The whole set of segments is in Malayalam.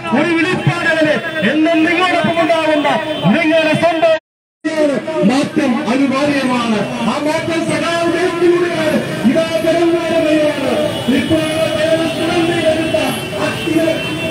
ഒരു വിളിപ്പാടവന് എന്നും നിങ്ങളോടൊപ്പം ഉണ്ടാകുന്ന നിങ്ങളുടെ സ്വന്തം മാറ്റം അനിവാര്യമാണ് ആ മാറ്റം സഹായത്തിലൂടെയാണ് ഇതാ തെരഞ്ഞെടുക്കുകയാണ് ഇപ്പോൾ എടുത്ത അത്യ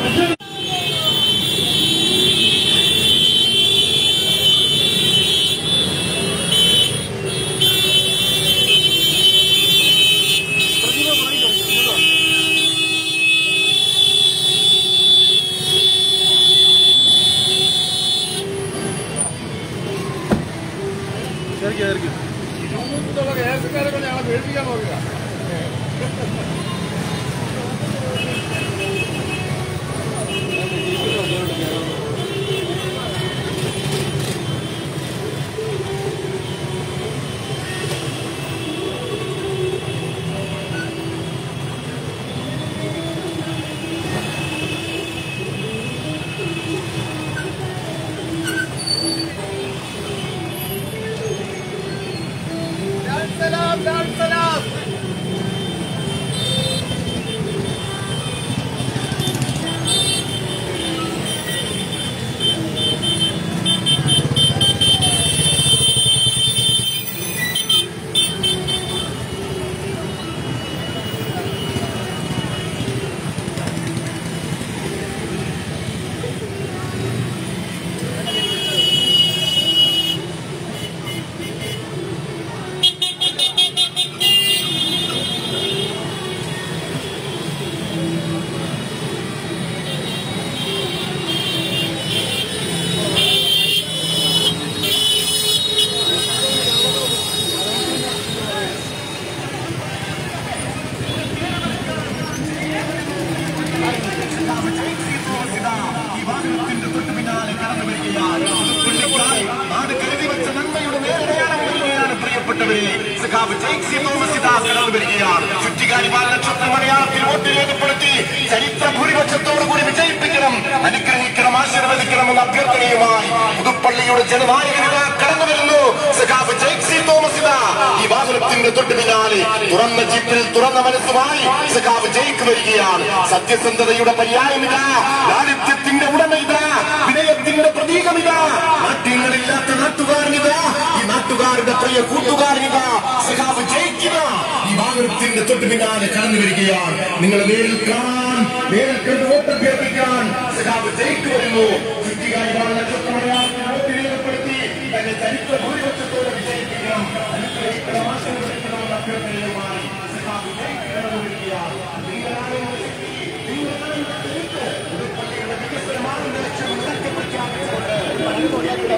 നാട് കരുതി വെച്ച നന്മയുടെ നേരടയാളമാണ് പ്രിയപ്പെട്ടവരെ സഖാവ് ജെയ്സി തോമസ് ഇതാ കടന്നു വരികയാണ് ചുറ്റിക്കാരിമാർ നക്ഷത്ര മലയാളത്തിൽ വോട്ട് രേഖപ്പെടുത്തി ചരിത്ര ഭൂരിപക്ഷത്തോടുകൂടി വിജയിപ്പിക്കണം അനുഗ്രഹിക്കണം ആശീർവദിക്കണം എന്ന അഭ്യർത്ഥനയുമായി പുതുപ്പള്ളിയുടെ ജനനായകനിതാ കടന്നു വരുന്നു സഖാവ് ജെയ്സി തോമസ് ഇതാ ഈ വാഹനത്തിന്റെ തൊട്ട് പിന്നാലെ തുറന്ന ജീപ്പിൽ തുറന്ന മനസ്സുമായി സഖാവ് ജയിക്ക് വരികയാണ് സത്യസന്ധതയുടെ പര്യായമിതാ ലാളിത്യത്തിന്റെ ഉടമയിതാ വിനയത്തിന്റെ പ്രതീകമിതാ നാട്യങ്ങളില്ലാത്ത നാട്ടുകാരനിതാ ഈ നാട്ടുകാരുടെ പ്രിയ കൂട്ടുകാരനിതാ സഖാവ് ജയിക്കുക ഈ വാഹനത്തിന്റെ തൊട്ട് പിന്നാലെ കടന്നു വരികയാണ് നിങ്ങളെ നേരിൽ കാണാൻ നേരിൽ കണ്ട് വോട്ടഭ്യർത്ഥിക്കാൻ സഖാവ് ജയിക്ക് വരുന്നു ചുറ്റികാരി നക്ഷത്രമലയാളത്തിൽ വോട്ട് രേഖപ്പെടുത്തി തന്നെ ചരിത്ര ഭൂരിപക്ഷത്തോടെ വിജയിപ്പിക്കണം അനുഗ്രഹിക്കണം ആശീർവദിക്കണം എന്ന അഭ്യർത്ഥനയുമായി സഖാവ് ജയിക്ക് കടന്നു വരികയാണ് നിങ്ങളാണ് ശക്തി നിങ്ങളാണ് ജയിക്ക് പുതുപ്പള്ളിയുടെ വികസനമാണ് ലക്ഷ്യം ഉറക്കെ പ്രഖ്യാപിച്ചുകൊണ്ട്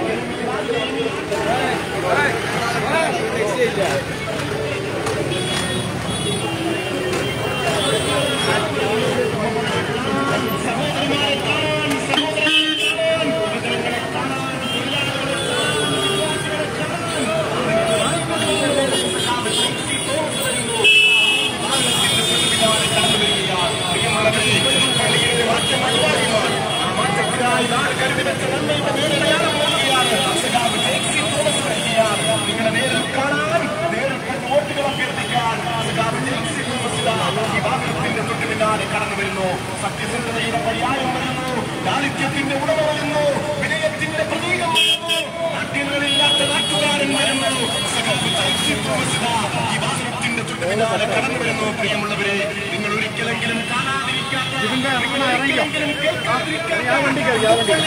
നിങ്ങളെ നേരിൽ കാണാൻ നേരിൽ കണ്ട് വോട്ടുകൾ അഭ്യർത്ഥിക്കാൻ സഖാവ് ജെയ്സി തോമസ് ഇതാ ഈ വാഹനത്തിന്റെ തൊട്ട് പിന്നാലെ കടന്നു വരുന്നു സത്യസന്ധതയുടെ പര്യായം വരുന്നു ലാളിത്യത്തിന്റെ ഉടമ വരുന്നു വിനയത്തിന്റെ പ്രതീകം വരുന്നു നാട്യങ്ങളില്ലാത്ത നാട്ടുകാരൻ വരുന്നു സഖാവ് ജെയ്സി തോമസ് ഇതാ ഈ വാഹനത്തിന്റെ തൊട്ട് പിന്നാലെ കടന്നു വരുന്നു പ്രിയമുള്ളവരെ നിങ്ങൾ ഒരിക്കലെങ്കിലും കാണാതിരിക്കാത്ത നിങ്ങൾ ഒരിക്കലെങ്കിലും കേൾക്കാതിരിക്കാത്ത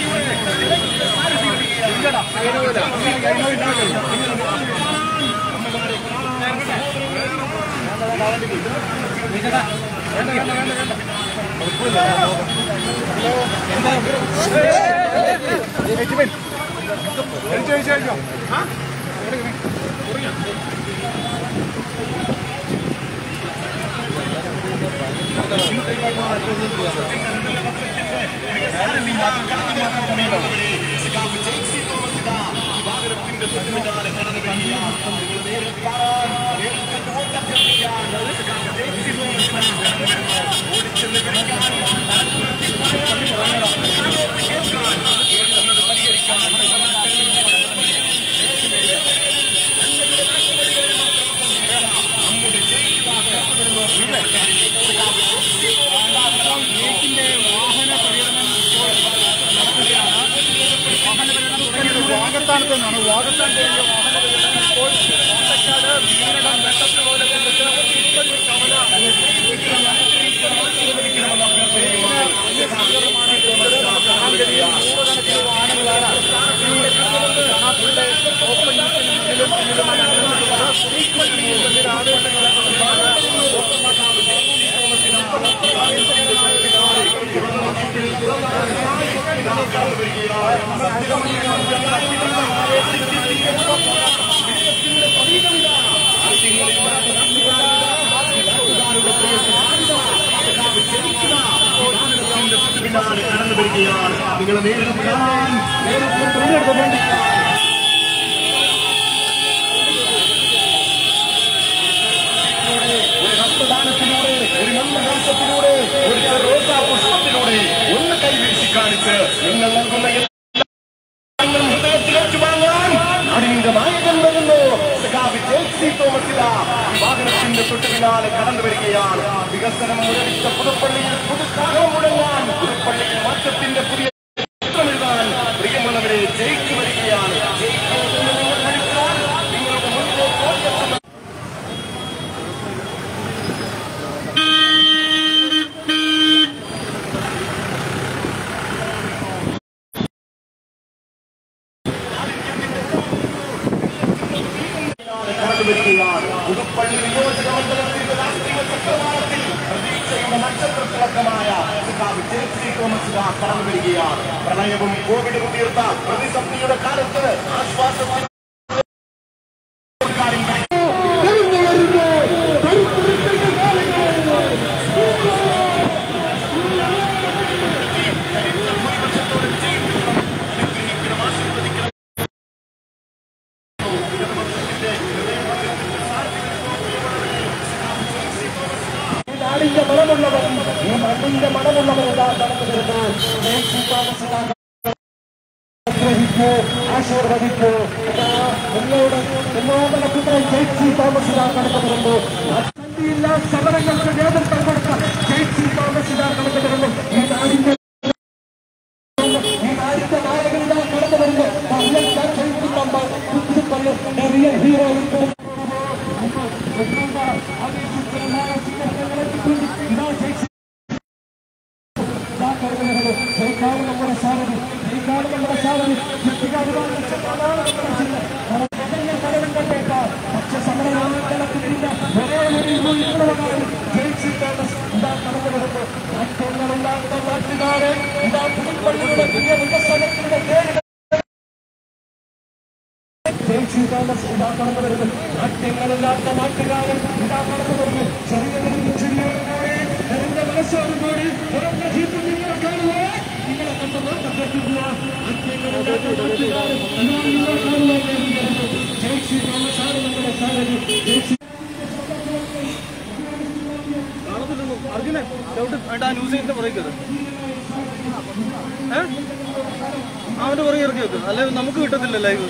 വാഹന പര്യടനം ഇപ്പോൾ വാകത്താനത്ത് നിന്നാണ് വാകത്താൻ കഴിഞ്ഞ വാഹനങ്ങളെല്ലാം ഇപ്പോൾ കോട്ടക്കാട് മീനടം വെട്ടത്തോലത്തിന്റെ ചേർത്ത് കവല നൂറുകണക്കിന് വാഹനങ്ങളാണ് സ്ഥാനാർത്ഥിയുടെ ഓപ്പണിംഗിന് മുന്നിലും പിന്നിലുമാണ് മുന്നിൽ ആടുകൊണ്ടെങ്കിൽ പിന്നാലെ കടന്നു വരികയാണ് നിങ്ങൾ നേരിടും കാണാൻ ഒരു ഹസ്തദാനത്തിലൂടെ ഒരു മന്ദഹാസത്തിലൂടെ ഒരു റോസാ പുഷ്പത്തിലൂടെ ഒന്ന് കൈവീശി കാണിച്ച് നിങ്ങൾ നൽകുന്ന എല്ലാ കാര്യങ്ങളും ഹൃദയത്തിലേക്ക് വാങ്ങാൻ നാടിന്റെ നായകൻ വരുന്നു സഖാവ് ജെൽസി തോമസ് ഇതാ വാഹനത്തിന്റെ തൊട്ട് പിന്നാലെ കടന്നു വരികയാണ് വികസനം മുരടിച്ച പുതുപ്പള്ളിയിൽ പുതുക്കാലം മുടങ്ങാൻ പുതുപ്പള്ളിയിൽ മാറ്റത്തിന്റെ പുതിയ ചിത്രം എഴുതാൻ പ്രിയമുള്ളവരെ ജയിച്ചു വരികയാണ് ജയിക്കുമെന്ന് നിങ്ങൾ ധരിച്ചാൽ നിങ്ങളുടെ മുന്നിലേക്ക് ഓടിയെത്തുന്ന കടന്നു വരികയാണ് പുതുപ്പള്ളി നിയോജക മണ്ഡലത്തിന്റെ രാഷ്ട്രീയ ചക്രവാളത്തിൽ പ്രതീക്ഷയുടെ നക്ഷത്രത്തിളക്കമായ സഖാവ് ജെൽസി തോമസ് ഇതാ കടന്നു വരികയാണ് പ്രളയവും കോവിഡും തീർത്ത പ്രതിസന്ധിയുടെ കാലത്ത് ആശ്വാസത്തിന് കാര്യങ്ങൾ ഈ നാടിന്റെ മണമുള്ളവർ ഈ മണ്ണിന്റെ മണമുള്ളവർ ഇതാ കടന്നു വരുന്നു ജെൽസി തോമസ് ഇതാ ആഗ്രഹിക്കൂ ആശീർവദിക്കൂ ഇതാ നിങ്ങളുടെ ഒന്നാമന പുത്രൻ ജെയ്സി തോമസ് ഇതാ കടന്നു വരുന്നു അസന്ധിയില്ല സമരങ്ങൾക്ക് നേതൃത്വം കൊടുത്ത ജെയ്സി തോമസ് ഇതാ കടന്നു വരുന്നു ഈ നാടിന്റെ ഈ നാടിന്റെ നായകൻ ഇതാ കടന്നു വരുന്നു real champion number real hero ഇതാ ജെയ്സി ജയിക്കാണ് നമ്മുടെ സാരഥി ജയിക്കാണ് നമ്മുടെ സാരഥി പക്ഷെ സമരത്തില്ല ഒരേ ഒരു വിപ്ലവകാരൻ ജയിച്ചു തോമസ് ഇതാ കടന്നു വരുന്നു മാറ്റങ്ങളില്ലാത്ത നാട്ടുകാരെ ഇതാ പുതുപ്പള്ളിയുടെ പുതിയ വികസനത്തിന്റെ പേര് ജയിച്ചു തോമസ് ഇതാ കടന്നു വരുന്നു മാറ്റങ്ങളില്ലാത്ത നാട്ടുകാരൻ ഇതാ കടന്നു വരുന്നു ചെറിയ ചിരിയോടുകൂടി നിറഞ്ഞ മനസ്സോടുകൂടി തുറന്ന ജീപ്പിൽ നിങ്ങളെ കാണുക നിങ്ങളെ കണ്ട് മാത്രം കേൾക്കുക മാറ്റങ്ങളില്ലാത്ത നാട്ടുകാരൻ ഇതാ നിങ്ങളെ കാണുവാൻ വേണ്ടി വരുന്നു ജയിച്ചു തോമസ് ആണ് നമ്മുടെ സാരഥി ജയിച്ചു അർജുനെ ഡൗട്ട് വേണ്ട ആ ന്യൂസ് ചെയ്തിട്ട് പുറകെ കയറ്. ഏ അവന്റെ പുറകെ ഇറക്കി വെക്കും അല്ലെ നമുക്ക് കിട്ടത്തില്ല ലൈവ്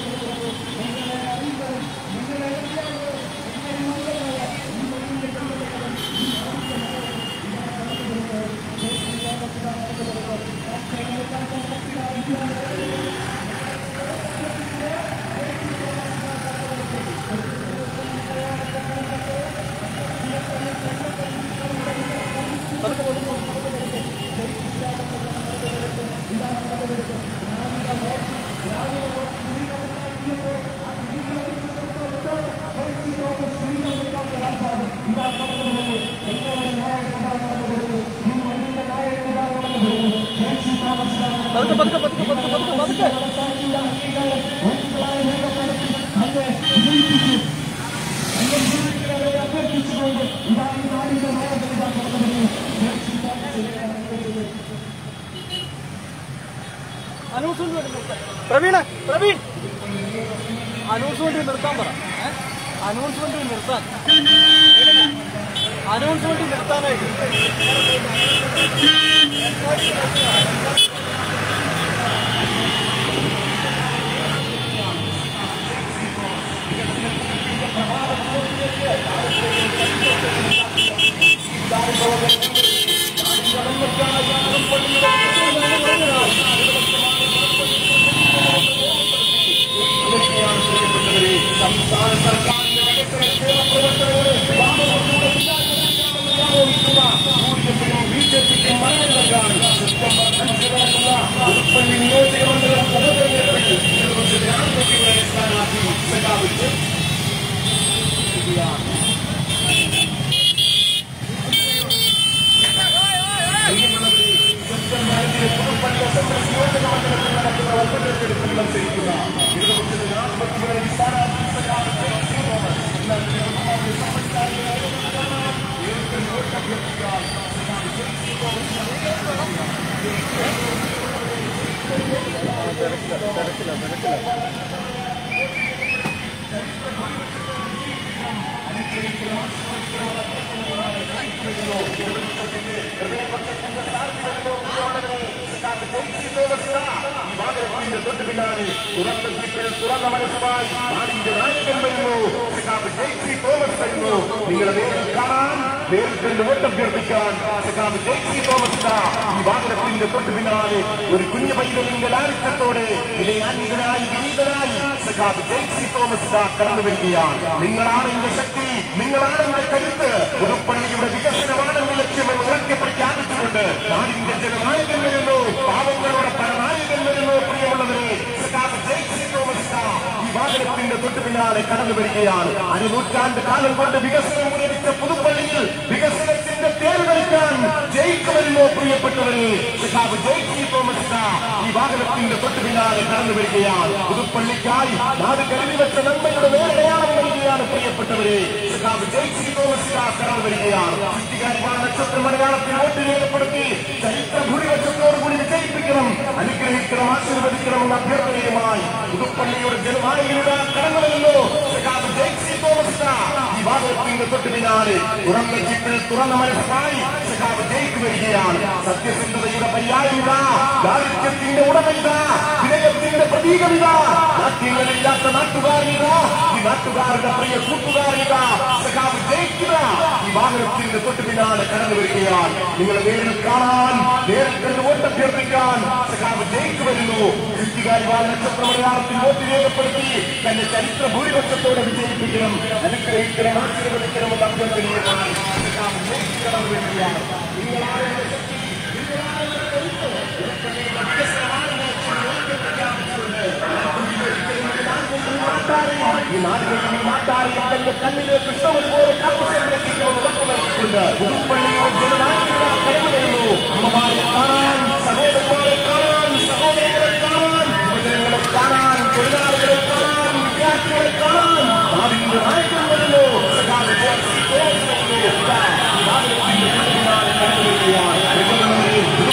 പതുക്കെ പതുക്കെ പതുക്കെ പതുക്കെ പതുക്കെ പതുക്കെ അനൗൺസ്മെന്റ് വേണ്ടി നിർത്താൻ പ്രവീണ പ്രവീൺ അനൗൺസ്മെന്റ് നിർത്താൻ പറ അനൗൺസ്മെന്റ് നിർത്താൻ അനൗൺസ്മെന്റ് നിർത്താനായിട്ട് ും പുതുപ്പള്ളി നിയോജക മണ്ഡലം ഉപതെരഞ്ഞെടുപ്പിൽ ഇടതുപക്ഷ ജനാധിപത്യയുടെ സ്ഥാനാർത്ഥി സഖാവ് ജെ- വാഹനത്തിന്റെ തൊട്ട് പിന്നാലെ തുറന്ന ജീപ്പിൽ തുറന്ന മനസ്സുമായി നാടിന്റെ നായകൻ വരുന്നു സഖാവ് ജെയ്സി തോമസ് വരുന്നു നിങ്ങളെ നേരിൽ കാണാൻ നേരിൽ കണ്ട് വോട്ടഭ്യർത്ഥിക്കാൻ സഖാവ് ജെയ്സി തോമസ് ഇതാ ഈ വാഹനത്തിന്റെ തൊട്ട് പിന്നാലെ ഒരു കുഞ്ഞു പൈതലിന്റെ ലാളിത്യത്തോടെ വിനയാന്വിതനായി വിനീതനായി സഖാവ് ജെയ്സി തോമസ് ഇതാ കടന്നു വരികയാണ് നിങ്ങളാണ് എന്റെ ശക്തി നിങ്ങളാണ് എന്റെ കരുത്ത് പുതുപ്പള്ളിയുടെ വികസനമാണ് എന്റെ ലക്ഷ്യമെന്ന് ഉറക്കെ പ്രഖ്യാപിച്ചുകൊണ്ട് നാടിന്റെ ജനനായകൻ വരുന്നു പാവങ്ങളുടെ പരനായകൻ വരുന്നു പ്രിയമുള്ളവരെ സഖാവ് ജെയ്സി തോമസ് ഇതാ ഈ വാഹനത്തിന്റെ തൊട്ട് പിന്നാലെ കടന്നു വരികയാണ് അരനൂറ്റാണ്ട് കാലം കൊണ്ട് വികസനം മുന്നേറിച്ച പുതുപ്പള്ളിയിൽ വികസനത്തിന്റെ തേര് കളിക്കാൻ ജയിക്കുമല്ലോ പ്രിയപ്പെട്ടവരെ സഖാവ് ജെയ്സി തോമസ് ഇതാ ഈ വാഹനത്തിന്റെ തൊട്ട് പിന്നാലെ കടന്നു വരികയാണ് പുതുപ്പള്ളിക്കായി നാട് കരുതി വെച്ച നന്മയുടെ നേരടയാളം വരികയാണ് പ്രിയപ്പെട്ടവരെ സഖാവ് ജെയ്സി തോമസ് ഇതാ കടന്നു വരികയാണ് ചുറ്റിക്കാരിമാണ് നക്ഷത്ര മലയാളത്തിൽ വോട്ട് രേഖപ്പെടുത്തി ചരിത്ര ഭൂരിപക്ഷത്തോടുകൂടി വിജയിപ്പിക്കണം അനുഗ്രഹിക്കണം ആശീർവദിക്കണം എന്ന അഭ്യർത്ഥനയുമായി പുതുപ്പള്ളിയുടെ ജനനായകരുടെ കടന്നു വരുന്നു സഖാവ് ജെയ്സി തോമസ് ഇതാ ഈ വാഹനത്തിന്റെ തൊട്ട് പിന്നാലെ തുറന്ന ജീപ്പിൽ തുറന്ന മനസ്സായി സഖാവ് ജയിക്ക് വരികയാണ് സത്യസന്ധതയുടെ പര്യായമിത ദാരിദ്ര്യത്തിന്റെ ഉടമയിത വിനയത്തിന്റെ പ്രതീകമിത നാട്യങ്ങളില്ലാത്ത നാട്ടുകാരിത ഈ നാട്ടുകാരുടെ പ്രിയ കൂട്ടുകാരിത സഖാവ് ജയിക്കുക ഈ വാഹനത്തിന്റെ തൊട്ട് പിന്നാലെ കടന്നു വരികയാണ് നിങ്ങളെ നേരിൽ കാണാൻ നേരിൽ കണ്ട് വോട്ടഭ്യർത്ഥിക്കാൻ സഖാവ് ജയിക്ക് വരുന്നു ചുറ്റികാരിവാൾ നക്ഷത്ര മലയാളത്തിൽ വോട്ട് രേഖപ്പെടുത്തി തന്റെ ചരിത്ര ഭൂരിപക്ഷത്തോടെ വിജയിപ്പിക്കണം അനുഗ്രഹിക്കണം ആശീർവദിക്കണമെന്ന് അഭ്യർത്ഥനയുമായി സഖാവ് ജയിക്ക് കടന്നു വരികയാണ് നിങ്ങളാണ് എന്റെ ശക്തി ഈ നാടുകളിൽ മാറ്റാറി തന്റെ കണ്ണിലെ കൃഷ്ണവൻ പോലെ കാത്തുസംരക്ഷിക്കുമെന്ന് ഉറപ്പുനൽകിക്കൊണ്ട് പുതുപ്പള്ളിയുടെ ജനനായകരുടെ കടന്നു വരുന്നു അമ്മമാരെ കാണാൻ സഹോദരന്മാരെ കാണാൻ സഹോദരങ്ങളെ കാണാൻ യുവജനങ്ങളെ കാണാൻ തൊഴിലാളികളെ കാണാൻ വിദ്യാർത്ഥികളെ കാണാൻ നാടിന്റെ നായകൻ വരുന്നു സഖാവ് ജോൺസി തോമസ് വരുന്നു. ഇതാ, ഈ നാടിന്റെ പിന്നാലെ കടന്നു വരികയാണ്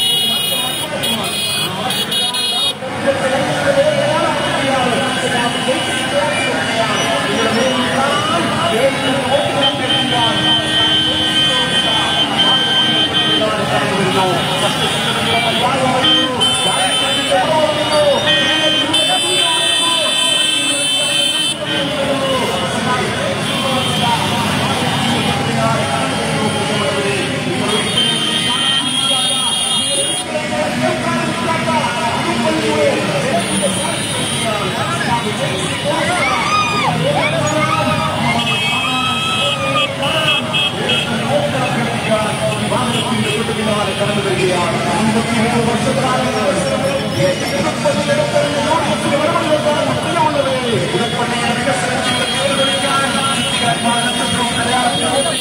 വാഹനത്തിന്റെ തൊട്ട് പിന്നാലെ കടന്നു വരികയാണ് അമ്പത്തിമൂന്ന് വർഷക്കാലം പുതുപ്പള്ളിയുടെ വികസനത്തിന്റെ പേര് വിളിക്കാൻ ചുറ്റിക്കാരിമാർ നക്ഷത്രവും മലയാളത്തിൽ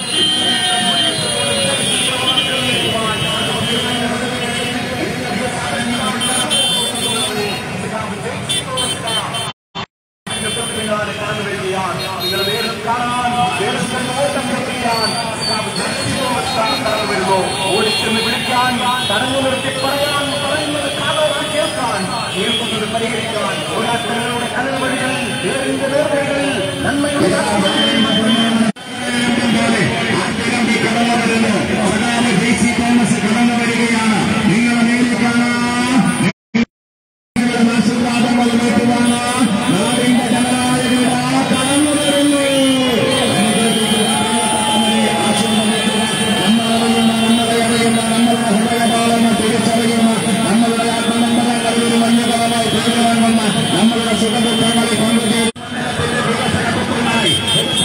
പിന്നാലെ കടന്നു വരികയാണ് നിങ്ങളെ നേരിൽ കാണാൻ നേരിൽ കണ്ട് ഓട്ടം ചെയ്യാൻ കടന്നു വരുന്നു ഓടിച്ചെന്ന് വിളിക്കാൻ തടഞ്ഞു നിർത്തി പറയാൻ പറയുന്നത് കാതോടെ കേൾക്കാൻ കേൾക്കുന്നത് പരിഹരിക്കാൻ ഒരാളുടെ കടൽ വഴികളിൽ നേരിന്റെ നേർവഴികളിൽ നന്മയുടെ സഖാവ് ജെയ്സി തോമസ് കടന്നു വരികയാണ് നിങ്ങളെ നേരിൽ കാണാം നിങ്ങളുടെ ആശീർവാദങ്ങൾ ഏറ്റുവാണ് നാടിന്റെ ജനനായകരുടെ കടന്നു വരുന്നു നമ്മളറിയുന്ന നമ്മളെ അറിയുന്ന നമ്മളുടെ ഹൃദയഭാവങ്ങൾ തിരിച്ചറിയുന്ന നമ്മളുടെ ആത്മനമ്പരങ്ങളിൽ മഞ്ഞകളമായി തീരുവാൻ വന്ന നമ്മളുടെ സുഖദുഃഖങ്ങളെ കൊണ്ടുപോയി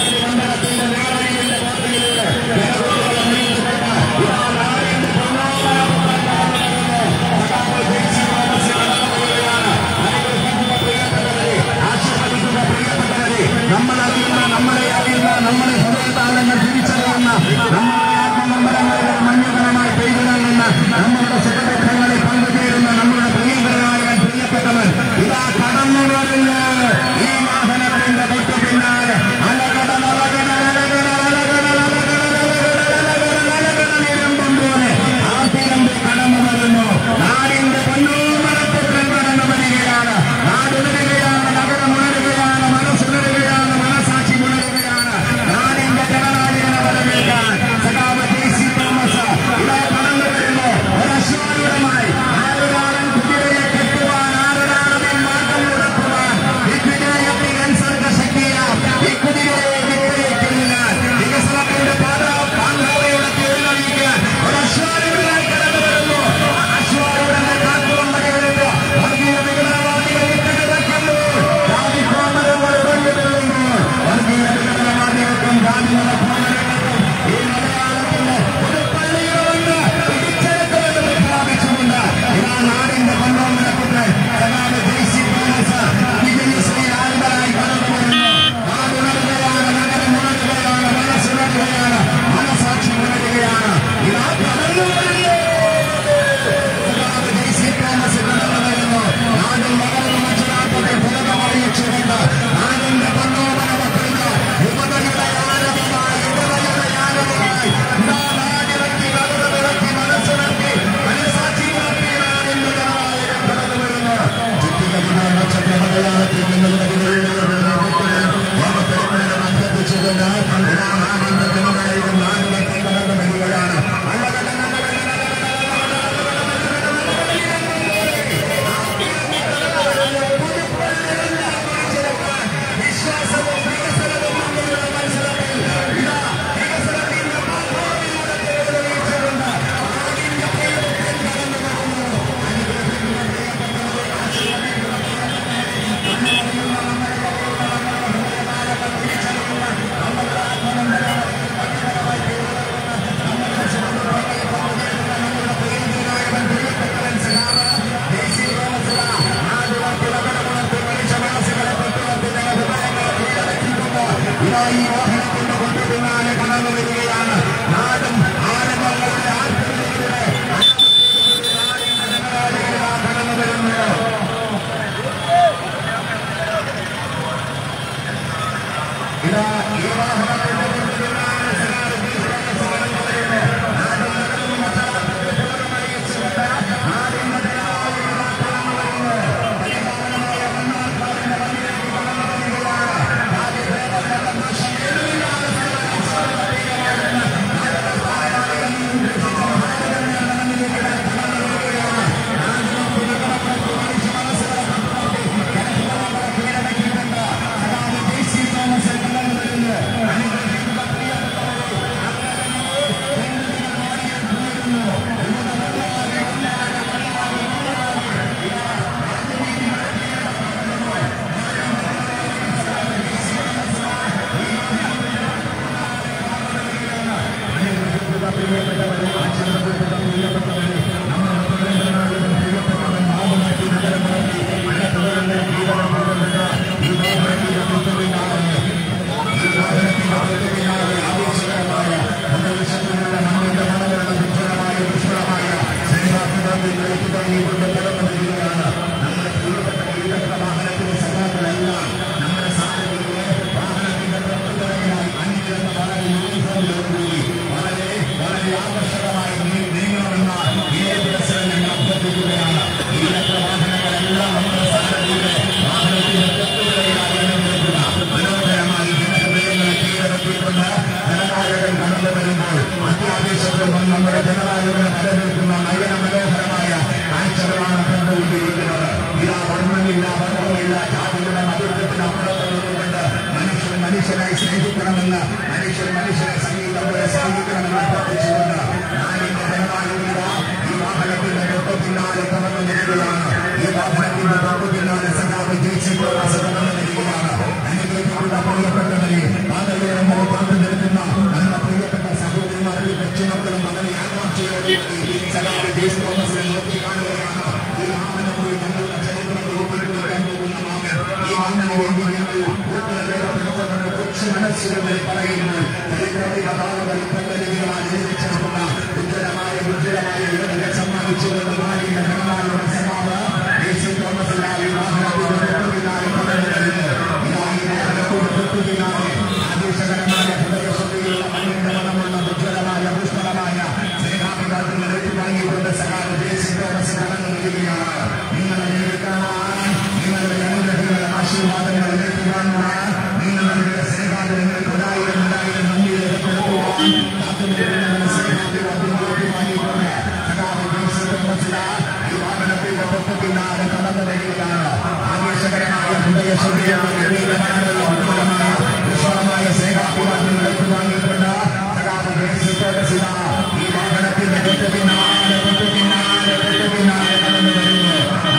നിലയ്ക്ക് തുടങ്ങിക്കൊണ്ട് കടന്നു വരികയാണ് നമ്മുടെ പ്രിയപ്പെട്ട ഇരുചക്ര വാഹനത്തിന്റെ സഖാക്കളെല്ലാം നമ്മുടെ സാധനങ്ങളെ വാഹനത്തിന്റെ തൊട്ടുപിറകിലായി അണിനിരന്ന് വളരെ യൂണിഫോമിലോടുകൂടി വളരെ വളരെ ആകർഷകമായി നീ- നീങ്ങണമെന്ന ഏത് പ്രശ്നം ഞങ്ങൾ അഭ്യർത്ഥിക്കുകയാണ് ഇരുചക്ര വാഹനങ്ങളെല്ലാം നമ്മുടെ സാധനങ്ങളുടെ വാഹനത്തിന്റെ തൊട്ടുപിറകിലായി അണിനിരക്കുക മനോഹരമായി ജനഹൃദയങ്ങളെ കീഴടക്കിക്കൊണ്ട് ജനനായകൻ കടന്നു വരുമ്പോൾ അത്യാവശ്യത്തിൽ വന്ന് നമ്മുടെ ജനനായകനെ വരവേൽക്കുന്ന നയന മനോഹരമായ കാഴ്ചകളാണ് കണ്ടുകൊണ്ടിരിക്കുന്നത് ഇതാ വർണ്ണമില്ല വർണ്ണമില്ല ജാതിയുടെ മതത്തിന് അപ്പുറത്തുള്ളതുകൊണ്ട് മനുഷ്യൻ മനുഷ്യനായി സ്നേഹിക്കണമെന്ന് മനുഷ്യൻ മനുഷ്യനെ സംഗീതം പോലെ സ്നേഹിക്കണമെന്ന് അഭ്യർത്ഥിച്ചുകൊണ്ട് ഞാനിന്റെ ജനനായകനിത ഈ വാഹനത്തിന്റെ തൊട്ടു പിന്നാലെ കടന്നു വരികയാണ് ഈ വാഹനത്തിന്റെ തൊട്ടു പിന്നാലെ സഖാവ് ജയിച്ചിട്ടുള്ള കടന്നു വരികയാണ് അനുഗ്രഹിക്കുന്ന പ്രിയപ്പെട്ടവരെ പാതയോരങ്ങളിൽ കാത്തു നിൽക്കുന്ന നമ്മുടെ പ്രിയപ്പെട്ട സഹോദരിമാരിൽ കൊച്ചുമക്കളും വളരെ ആകാംക്ഷയോടുകൂടി സഖാവ് ജെയ്സ് തോമസിനെ നോക്കി കാണുകയാണ് ഈ വാഹനം പോയി ഞങ്ങളുടെ ചരിത്രം രൂപീകരിക്കാൻ പോകുന്ന മാമൻ ഈ മാമന് വേണ്ടി ഞങ്ങൾ കൂട്ടുകാരുടെ കൊച്ചു മനസ്സുകളിൽ പറയുമ്പോൾ ചരിത്രത്തിലെ കഥാകളിൽ പ്രകടികളാൽ ജനിച്ചെടുക്കുന്ന ഉജ്ജ്വലമായ ഉജ്ജ്വലമായ ഇടങ്ങളെ സമ്മാനിച്ചുകൊണ്ട് മാറിയ ഘടനായുടെ സമാവ് ജെയ്സ് തോമസിന്റെ ഈ വാഹനത്തിന്റെ തൊട്ടുപിന്നാലെ കടന്നു വരുന്നു ഇതാ ഈ വാഹനത്തോട് തൊട്ടുപിന്നാലെ ആദേശകരമായ ഹൃദയശുദ്ധിയുള്ള മണ്ണിന്റെ മണമുള്ള ഉജ്ജ്വലമായ പുഷ്പലമായ സ്നേഹാഭിവാദ്യങ്ങൾ ഏറ്റുവാങ്ങിക്കൊണ്ട് സഖാവ് ജെയ്സ് തോമസ് കടന്നു വരികയാണ് നിങ്ങളെ നേരിൽ കാണാൻ നിങ്ങളുടെ അനുഗ്രഹങ്ങളെ ആശീർവാദങ്ങൾ ഏറ്റുവാങ്ങുവാൻ നിങ്ങളുടെ സ്നേഹാദരങ്ങൾക്ക് ഒരായിരം ഒരായിരം നന്ദി രേഖപ്പെടുത്തുവാൻ കാത്തുനിൽക്കുന്നവരുടെ സ്നേഹാഭിവാദ്യങ്ങൾ ഏറ്റുവാങ്ങിക്കൊണ്ട് സഖാവ് ജെയ്സ് തോമസിന് ഈ വാഹനത്തിന്റെ തൊട്ടു പിന്നാലെ കടന്നു വരികയാണ് ആവേശകരമായ ഹൃദയശുദ്ധിയുള്ള ഗംഭീരമായ ഉജ്ജ്വലമായ വിശാലമായ സ്നേഹാഭിവാദ്യങ്ങൾ ഏറ്റുവാങ്ങിക്കൊണ്ട് സഖാവ് ജെയ്സ് തോമസിന് ഈ വാഹനത്തിന്റെ തൊട്ടു പിന്നാലെ തൊട്ടു പിന്നാലെ തൊട്ടു പിന്നാലെ കടന്നു വരുന്നു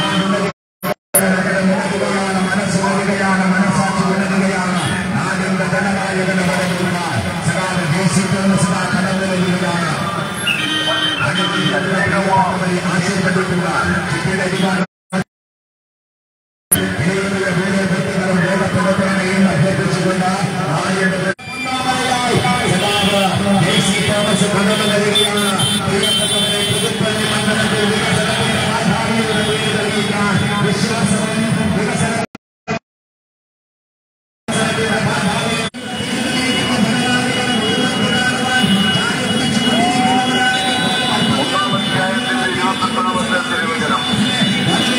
ഉണരുകയാണ് മനസ്സ് ഉണരുകയാണ് മനസ്സാക്ഷി ഉണരുകയാണ് നാടിന്റെ ധനനായകനെ വരവിടുവാൻ സഖാവ് ജെയ്സി തോമസ് ദാ കടന്നു വരികയാണ് അനുഗ്രഹിക്കപ്പെട്ടവരെ ആശീർവദിക്കുക ചിട്ടിയുടെ വിമാനം ഇനിയുള്ള വീട് വ്യക്തികളും രേഖപ്പെടുത്തണമെന്ന് അഭ്യർത്ഥിച്ചുകൊണ്ട് ആദ്യത്തെ ഒന്നാമതായി സഖാവ് ജെയ്സി തോമസ് കടന്നു വരികയാണ് പ്രിയപ്പെട്ടവരെ പുതുപ്പള്ളി മണ്ഡലത്തിൽ വികസനത്തിന്റെ പ്രാധാന്യയുടെ പേര് തെളിയിക്കാൻ വിശ്വാസവും വികസന യാത്രക്കുള്ള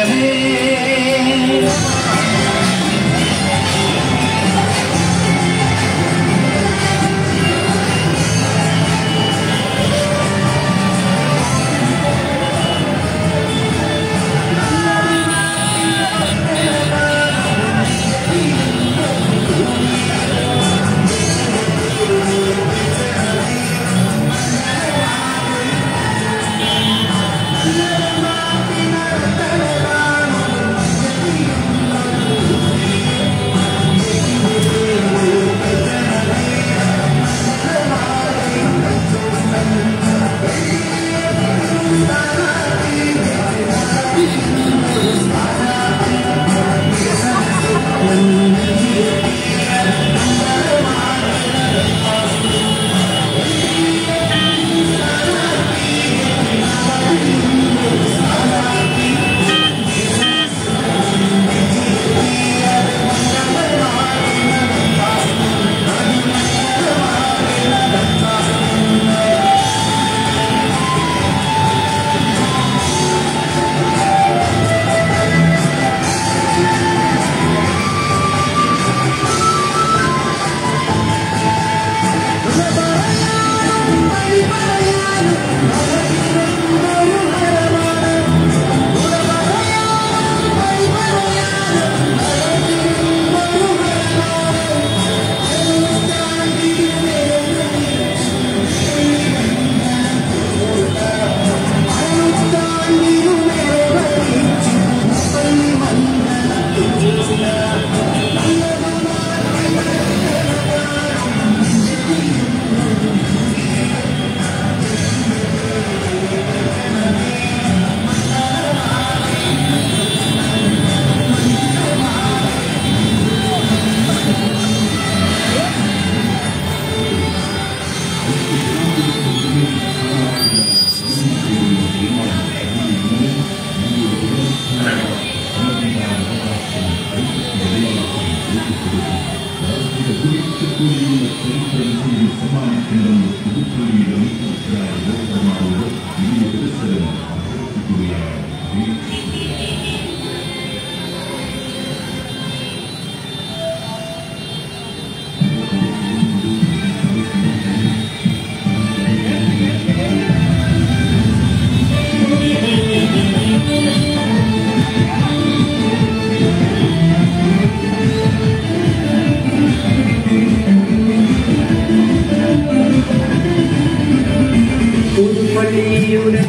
പുതുപ്പള്ളിയുടെ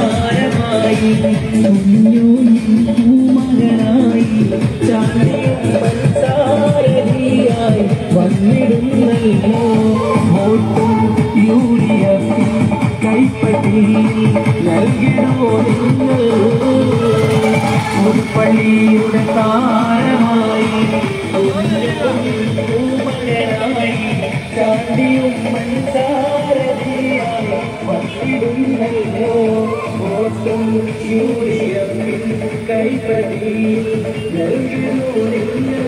താരമായി കുഞ്ഞു പൂമകനായി ചാണ്ടിയായി വന്നിടുന്നല്ലോ വോട്ടും യൂറിയത്തിൽ കൈപ്പറ്റി നൽകിടുമോ നിങ്ങൾ പുതുപ്പള്ളിയുടെ താരമായി പൂമകനായി ചാണ്ടിയും മൺസാരതിയായി വന്നിടുന്നല്ലോ ഓട്ടം യൂറിയത്തിൽ കൈപ്പറ്റി നൽകിടുമോ നിങ്ങൾ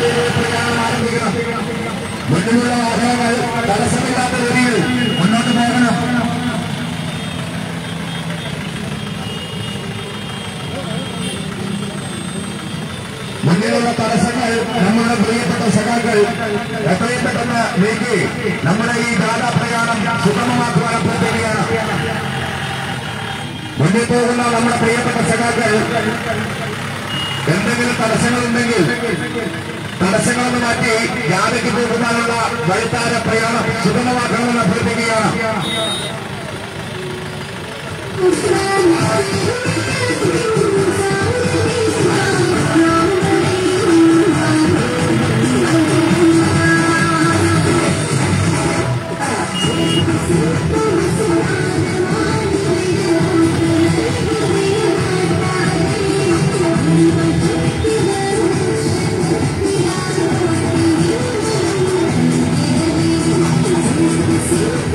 വേഗതയിൽ പ്രയാണം ആരംഭിക്കണം മുന്നിലുള്ള വാഹനങ്ങൾ തടസ്സമില്ലാത്ത രീതിയിൽ മുന്നോട്ട് പോകണം മുന്നിലുള്ള തടസ്സങ്ങൾ നമ്മുടെ പ്രിയപ്പെട്ട സഖാക്കൾ എത്രയും പെട്ടെന്ന് നീക്കി നമ്മുടെ ഈ ജാഥാ പ്രയാണം സുഗമമാക്കുവാൻ അഭ്യർത്ഥിക്കുകയാണ് മുന്നിൽ പോകുന്ന നമ്മുടെ പ്രിയപ്പെട്ട സഖാക്കൾ എന്തെങ്കിലും തടസ്സങ്ങളുണ്ടെങ്കിൽ തടസ്സങ്ങളൊന്ന് മാറ്റി ജാഥയ്ക്ക് പോകുവാനുള്ള വഴിത്താര പ്രയാണം സുഗമമാക്കണമെന്ന് അഭ്യർത്ഥിക്കുകയാണ്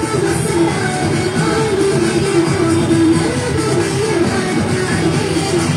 Thank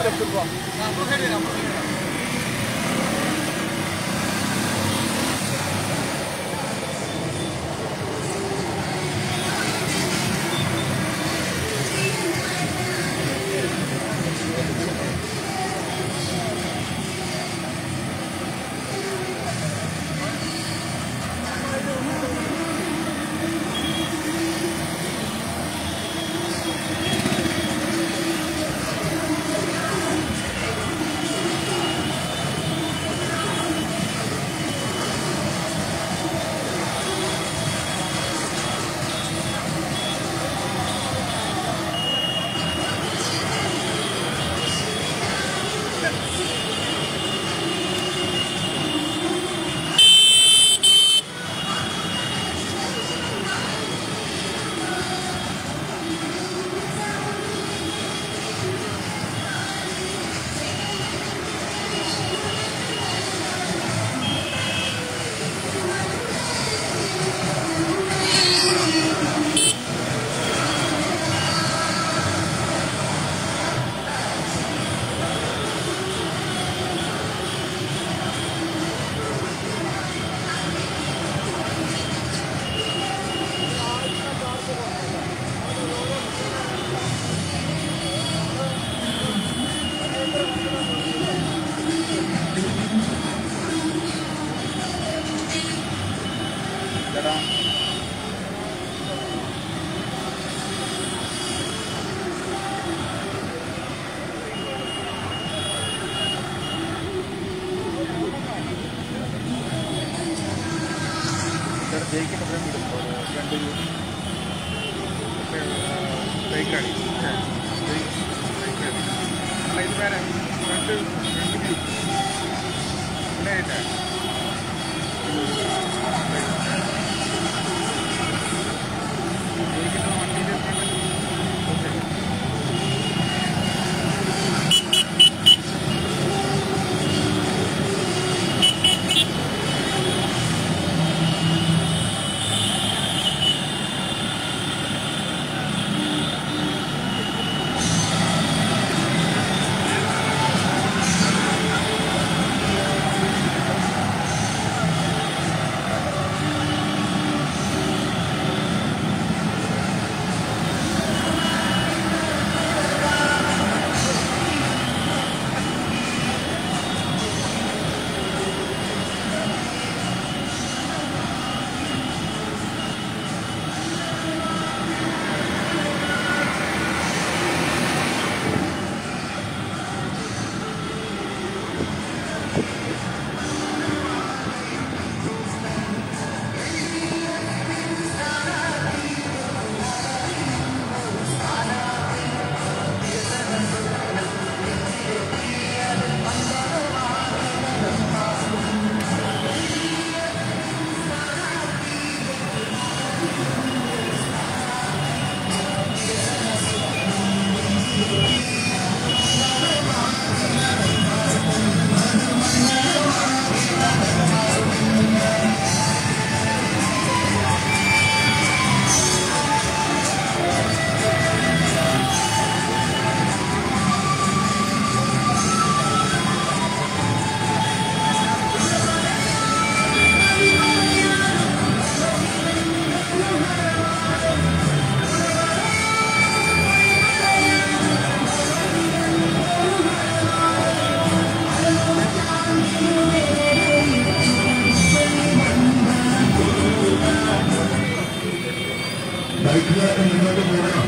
ബൈക്കുകാരൻ മുന്നോട്ട് പോകണം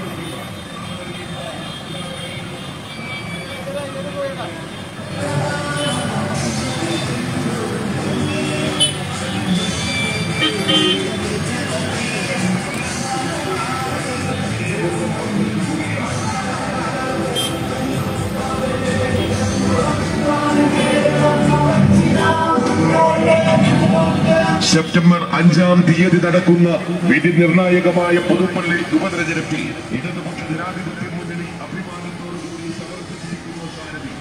സെപ്റ്റംബർ അഞ്ചാം തീയതി നടക്കുന്ന വിധി നിർണായകമായ പുതുപ്പള്ളി ഉപതെരഞ്ഞെടുപ്പിൽ ഇടതുപക്ഷ ജനാധിപത്യ മുന്നണി അഭിമാനത്തോടുകൂടി സമർപ്പിച്ചിരിക്കുന്ന സാരഥി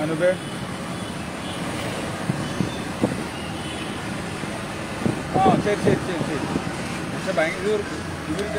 അനുപേ ആ ശരി ശരി ശരി ശരി പക്ഷെ ഭയങ്കര ഇത് ഇവർക്ക്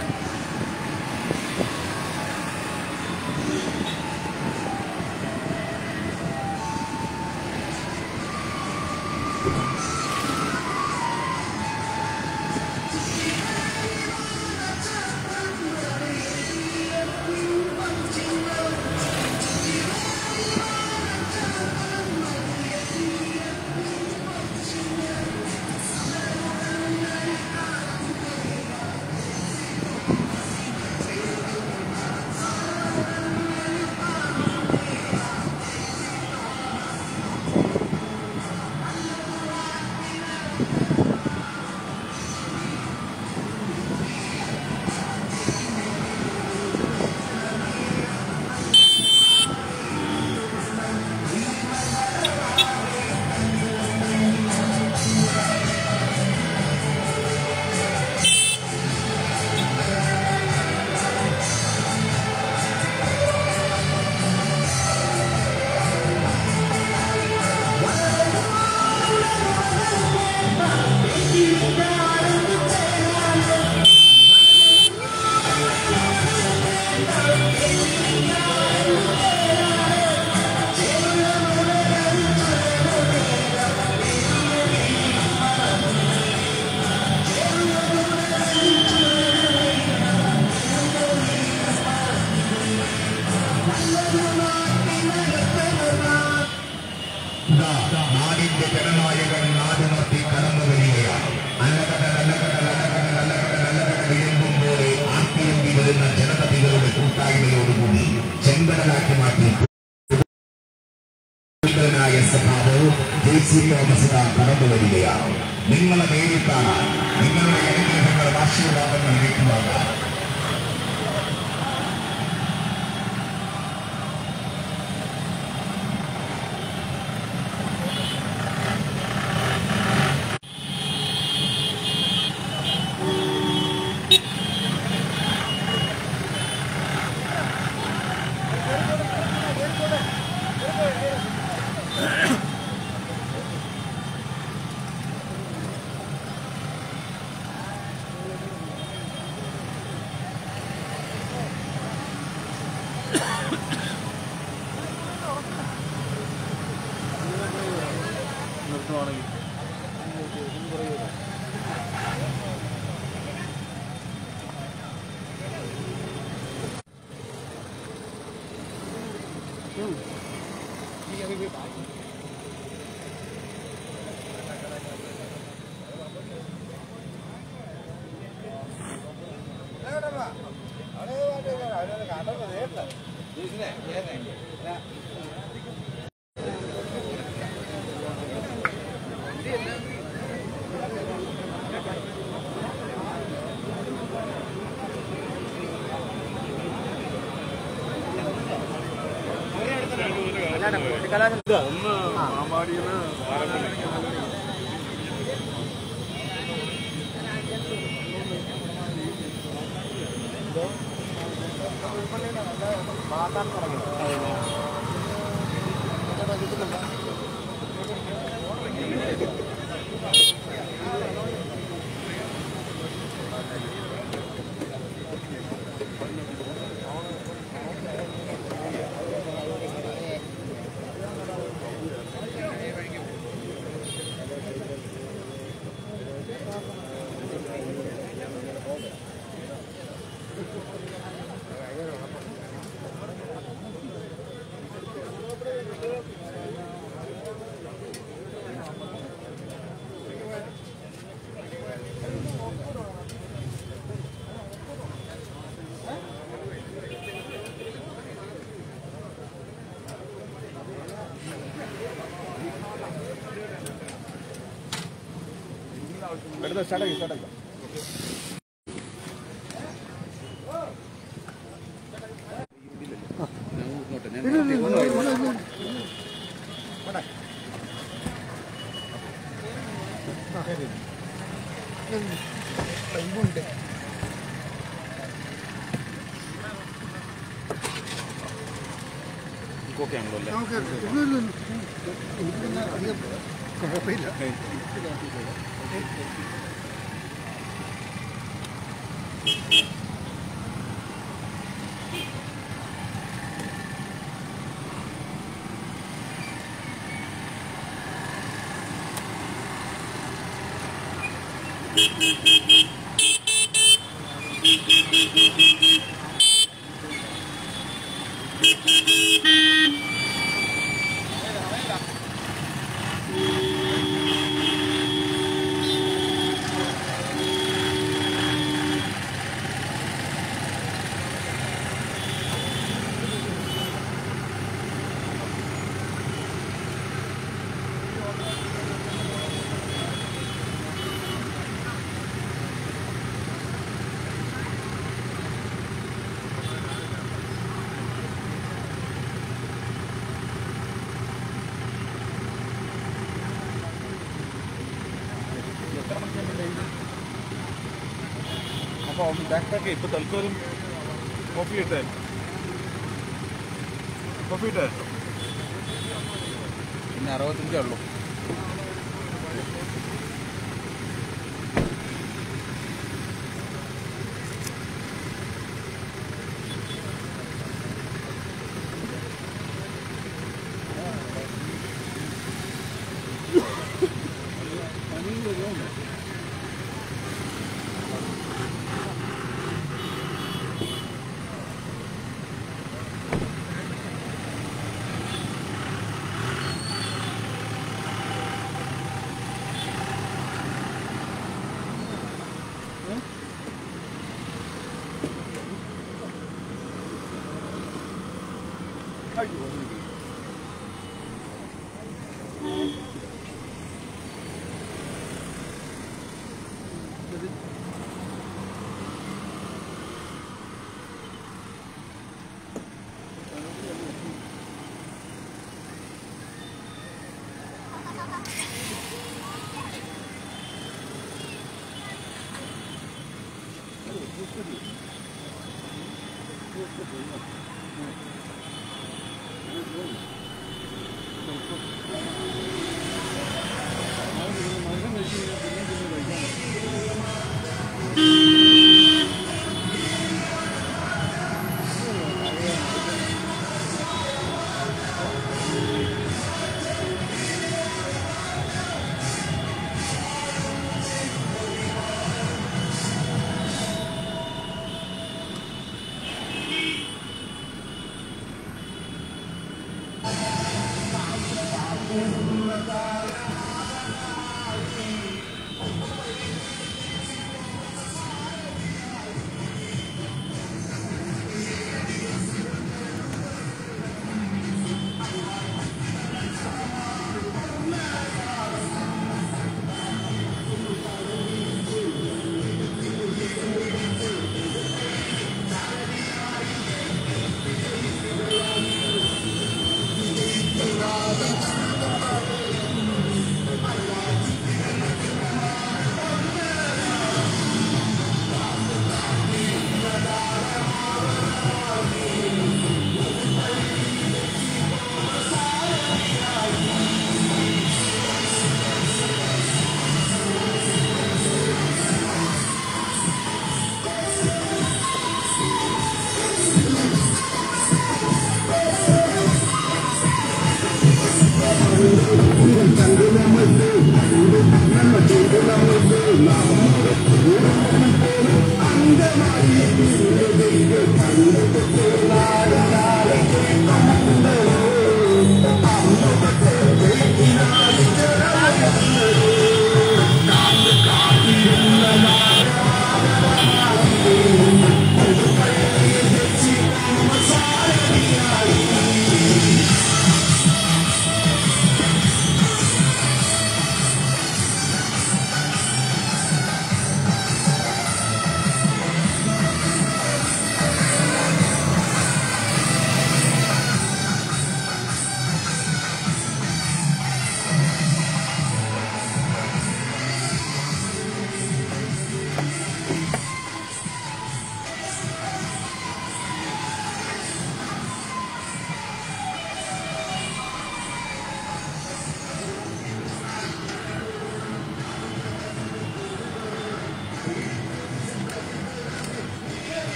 ഇതാ നാടിന്റെ ജനനായകൻ നാടുനർത്തി കടന്നു വരികയാണ് അല്ലകട അല്ലകട അല്ലകട അല്ലകട അല്ലകട എഴുമ്പുമ്പോൾ ആർത്തിയെമ്പി വരുന്ന ജനതതികളുടെ കൂട്ടായ്മയോടുകൂടി ചെങ്കടലാക്കി മാറ്റി ായ സഭാവ് ജെ സി തോമസ് കടന്നു വരികയാണ് നിങ്ങളെ നേരിട്ടാണ് നിങ്ങളുടെ അനുഗ്രഹങ്ങൾ ആശീർവാദങ്ങൾ ഏറ്റുവാങ്ങാം നിർത്തുവാണെങ്കിൽ ഒന്ന് മാമ്പാടിയിൽ എടുത്ത് സ്റ്റാർട്ടാക്കി സ്റ്റാർട്ടാക്കി ഓക്കെ ആണല്ലോ അല്ലേ നമുക്ക് ഇല്ലല്ലോ എനിക്ക് പിന്നെ അധികം കുഴപ്പമില്ല അപ്പോൾ ബാക്ക് പാക്ക് ഇപ്പോൾ തൽക്കാലം കോഫി ഇട്ടേ കോഫി ഇട്ടേ പിന്നെ അറുപത്തഞ്ചേ ഉള്ളൂ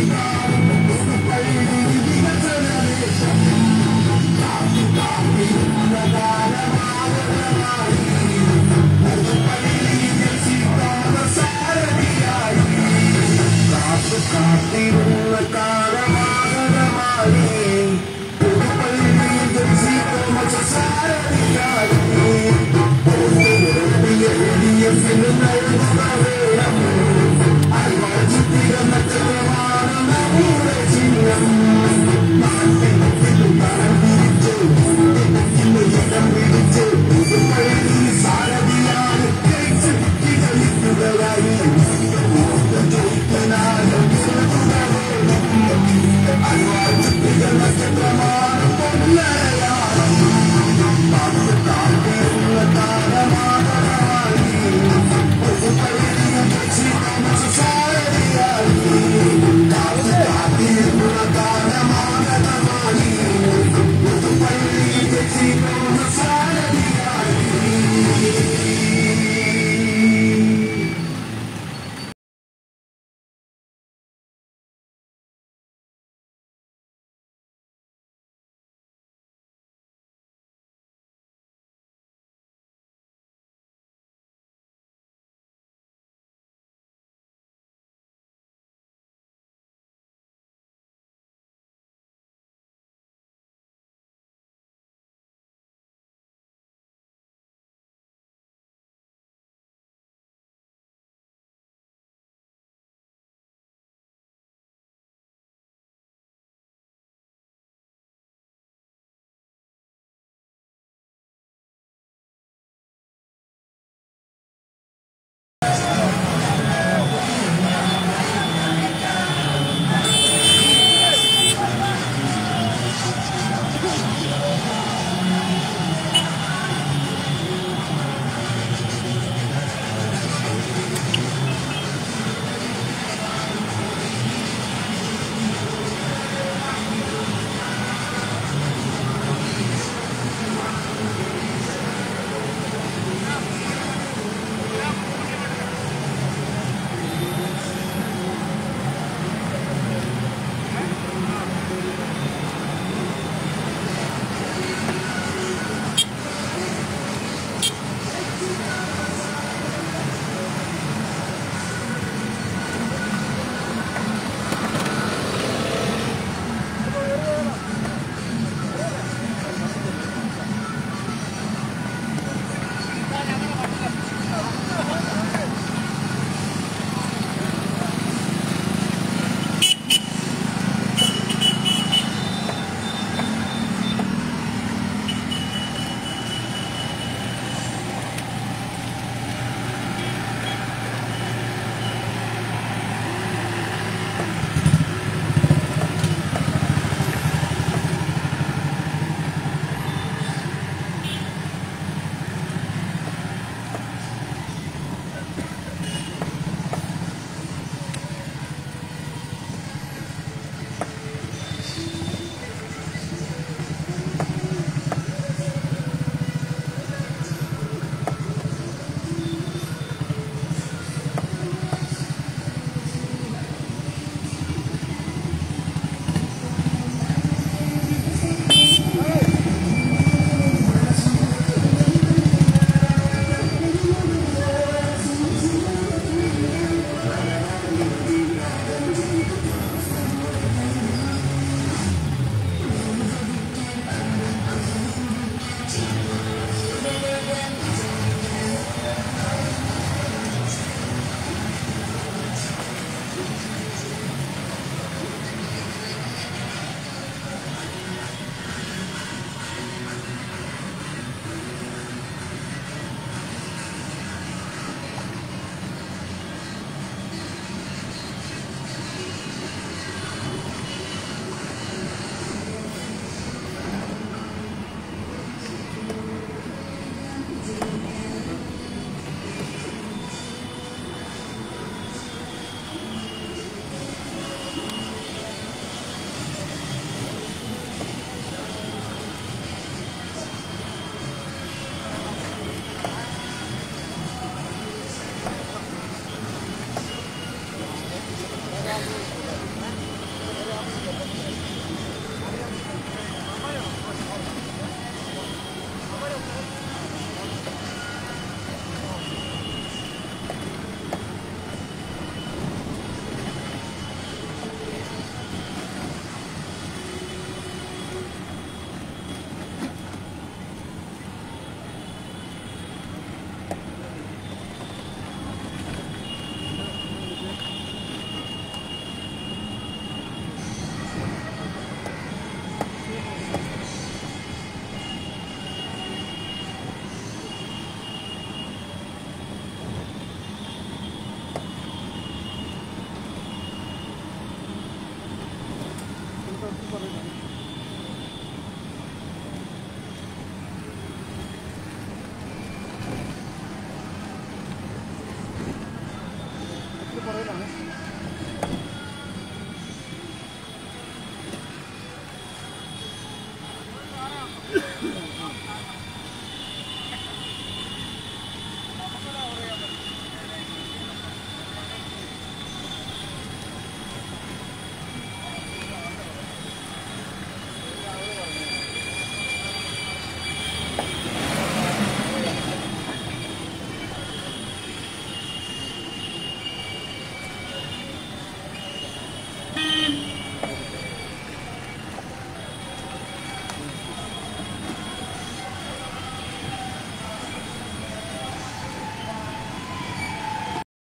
ും അത്